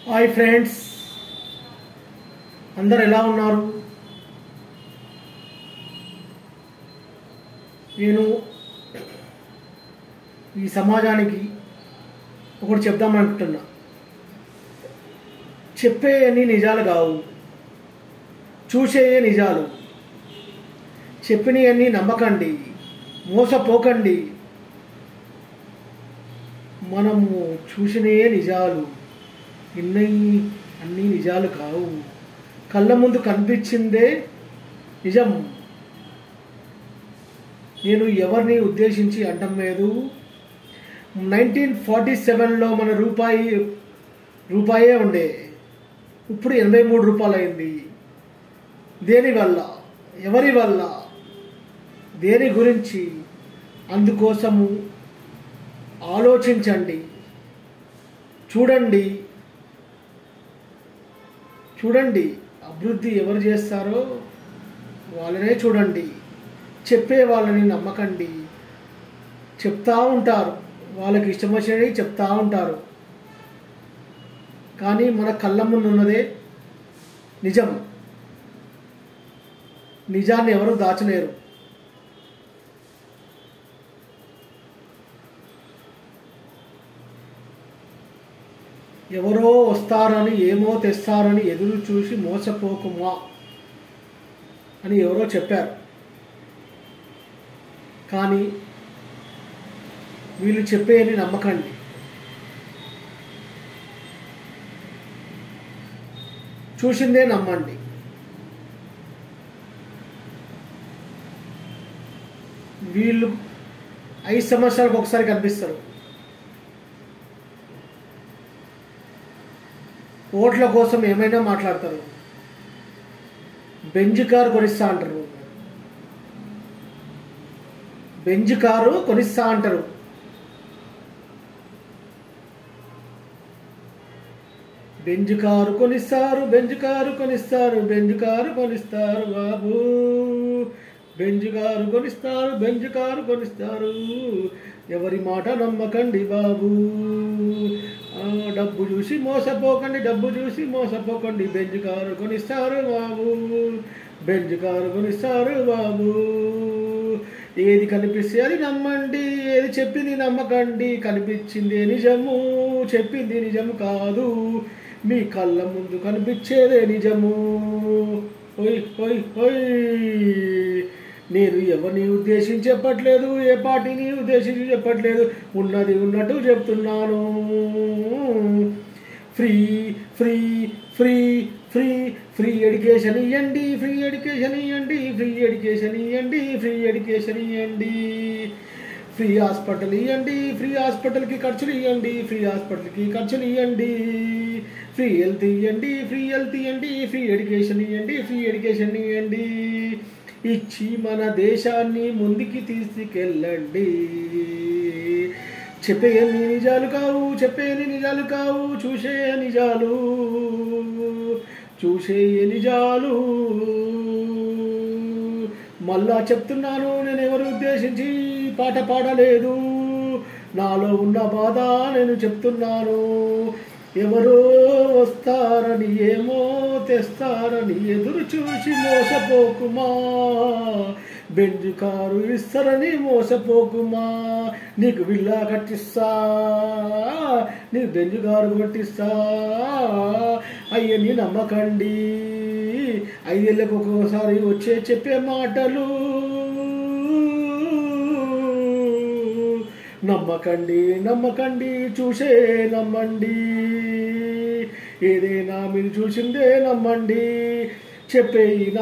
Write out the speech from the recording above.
hi friends అందరు ఎలా ఉన్నారు నేను ఈ సమాజానికి ఒకటి చెప్దామనుకుంటున్నా చెప్పేయని నిజాలు కావు చూసేయే నిజాలు చెప్పినవన్నీ నమ్మకండి మోసపోకండి మనము చూసినయే నిజాలు ఇన్నయి అన్నీ నిజాలు కావు కళ్ళ ముందు కనిపించిందే నిజం నేను ఎవరిని ఉద్దేశించి అంటం లేదు నైన్టీన్ ఫార్టీ సెవెన్లో మన రూపాయి రూపాయే ఉండే ఇప్పుడు ఎనభై మూడు రూపాయలు అయింది దేని వల్ల ఎవరి వల్ల దేని గురించి అందుకోసము ఆలోచించండి చూడండి చూడండి అభివృద్ధి ఎవరు చేస్తారో వాళ్ళనే చూడండి చెప్పే వాళ్ళని నమ్మకండి చెప్తా ఉంటారు వాళ్ళకి ఇష్టం వచ్చినవి చెప్తా ఉంటారు కానీ మన కళ్ళ ముందు ఉన్నదే నిజం నిజాన్ని ఎవరు దాచలేరు ఎవరో వస్తారని ఏమో తెస్తారని ఎదురు చూసి మోసపోకుమా అని ఎవరో చెప్పారు కానీ వీళ్ళు చెప్పేయని నమ్మకండి చూసిందే నమ్మండి వీళ్ళు ఐదు సంవత్సరాలకు ఒకసారి కనిపిస్తారు ఓట్ల కోసం ఏమైనా మాట్లాడతారు బెంజ్ కారు కొనిస్తా అంటారు బెంజ్ కారు కొనిస్తా అంటారు బెంజ్ కారు కొనిస్తారు బెంజ్ కారు కొనిస్తారు బెంజ్ కారు కొనిస్తారు బాబు బెంజ్ కారు కొనిస్తారు బెంజ్ కారు కొనిస్తారు ఎవరి మాట నమ్మకండి బాబు ఆ, డబ్బు చూసి మోసపోకండి డబ్బు చూసి మోసపోకండి బెంజ్ కారు కొనిస్తారు బాబు బెంజ్ కారు కొనిస్తారు బాబు ఏది కనిపిస్తే అది నమ్మండి ఏది చెప్పింది నమ్మకండి కనిపించింది నిజము చెప్పింది నిజము కాదు మీ కళ్ళ ముందు కనిపించేదే నిజము ఓయ్ ఓయ్ ఓయ్ నేను ఎవరిని ఉద్దేశించి చెప్పట్లేదు ఏ పార్టీని ఉద్దేశించి చెప్పట్లేదు ఉన్నది ఉన్నట్టు చెప్తున్నాను free free free free free education ఇవ్వండి ఫ్రీ ఎడ్యుకేషన్ ఇవ్వండి ఫ్రీ ఎడ్యుకేషన్ ఇవ్వండి ఫ్రీ ఎడ్యుకేషన్ ఇవ్వండి ఫ్రీ హాస్పిటల్ ఇవ్వండి ఫ్రీ హాస్పిటల్కి ఖర్చులు ఇవ్వండి ఫ్రీ హాస్పిటల్కి ఖర్చులు ఇవ్వండి ఫ్రీ హెల్త్ ఇవ్వండి ఫ్రీ హెల్త్ ఇవ్వండి ఫ్రీ ఎడ్యుకేషన్ ఇవ్వండి ఫ్రీ ఎడ్యుకేషన్ ఇవ్వండి ఇచ్చి మన దేశాన్ని ముందుకి తీసుకెళ్ళండి చెప్పేయని నిజాలు కావు చెప్పేయని నిజాలు కావు చూసే నిజాలు చూసే నిజాలు మళ్ళా చెప్తున్నాను నేను ఎవరు ఉద్దేశించి పాట పాడలేదు నాలో ఉన్న బాధ నేను చెప్తున్నాను ఎవరో వస్తారని ఏమో తెస్తారని ఎదురు చూసి మోసపోకుమా బెంజు కారు ఇస్తారని మోసపోకుమా నీకు విల్లా కట్టిస్తా నీకు బెంజు కారు కొట్టిస్తా అయ్యని నమ్మకండి ఐదేళ్ళకు ఒక్కోసారి వచ్చే చెప్పే మాటలు నమ్మకండి నమ్మకండి చూసే నమ్మండి ఏదైనా మీరు చూసిందే నమ్మండి చెప్పే ఈ